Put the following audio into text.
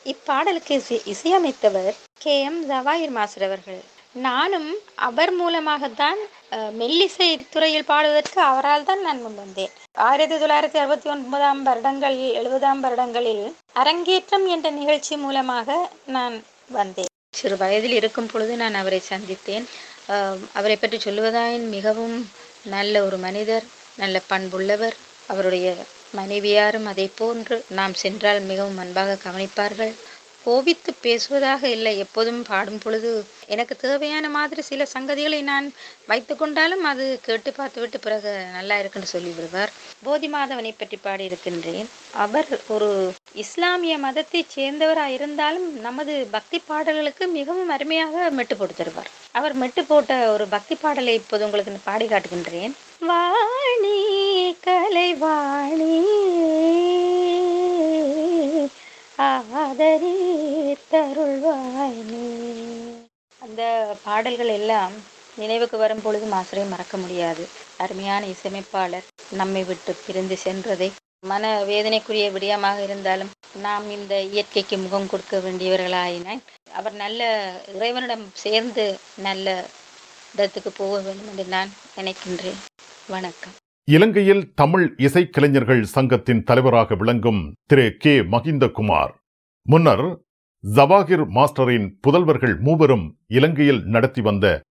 இப்பாடலுக்கு இசை இசையமைத்தவர் K M ஜவாயிர் master அவர்கள் நானும் அவர் மூலமாகத்தான் அஹ், மெல்லிசை துறையில் பாடுவதற்கு அவரால் தான் நான் முன் வந்தேன் ஆயிரத்தி தொள்ளாயிரத்தி அறுபத்தி ஒன்பதாம் வருடங்களில் எழுபதாம் வருடங்களில் அரங்கேற்றம் என்ற நிகழ்ச்சி மூலமாக நான் வந்தேன் சிறு வயதில் இருக்கும் பொழுது நான் அவரை சந்தித்தேன் அஹ், அவரை பற்றி சொல்லுவதாயின் மிகவும் நல்ல ஒரு மனிதர் நல்ல பண்புள்ளவர் அவருடைய மனைவியாரும் அதை போன்று நாம் சென்றால் மிகவும் அன்பாக கவனிப்பார்கள் கோபித்து பேசுவதாக இல்லை எப்போதும் பாடும் பொழுது எனக்கு தேவையான மாதிரி சில சங்கதிகளை நான் வைத்து கொண்டாலும் அது கேட்டு பார்த்துவிட்டு பிறகு நல்லா இருக்குன்னு சொல்லி விடுவார் போதி மாதவனை பற்றி பாடியிருக்கின்றேன் அவர் ஒரு இஸ்லாமிய மதத்தைச் சேர்ந்தவராக இருந்தாலும் நமது பக்தி பாடல்களுக்கு மிகவும் அருமையாக மெட்டு போட்டு தருவார் அவர் மெட்டு போட்ட ஒரு பக்தி பாடலை இப்போது உங்களுக்கு நான் பாடி காட்டுகின்றேன் வாணி கலைவாணி ஆதரி தருள்வாய் நீ அந்த பாடல்கள் எல்லாம் நினைவுக்கு வரும் பொழுது மாசரை மறக்க முடியாது அருமையான இசையமைப்பாளர் நம்மை விட்டு பிரிந்து சென்றதை மன வேதனைக்குரிய விடயமாக இருந்தாலும் நாம் இந்த இயற்கைக்கு முகம் கொடுக்க வேண்டியவர்களாயினால் அவர் நல்ல இறைவனிடம் சேர்ந்து நல்ல இடத்துக்கு போக வேண்டும் என்று நான் நினைக்கின்றேன் வணக்கம் இலங்கையில் தமிழ் இசைக்கலைஞர்கள் சங்கத்தின் தலைவராக விளங்கும் திரு கே மகிந்தகுமார் முன்னர் ஜவாகிர் மாஸ்டரின் புதல்வர்கள் மூவரும் இலங்கையில் நடத்தி வந்த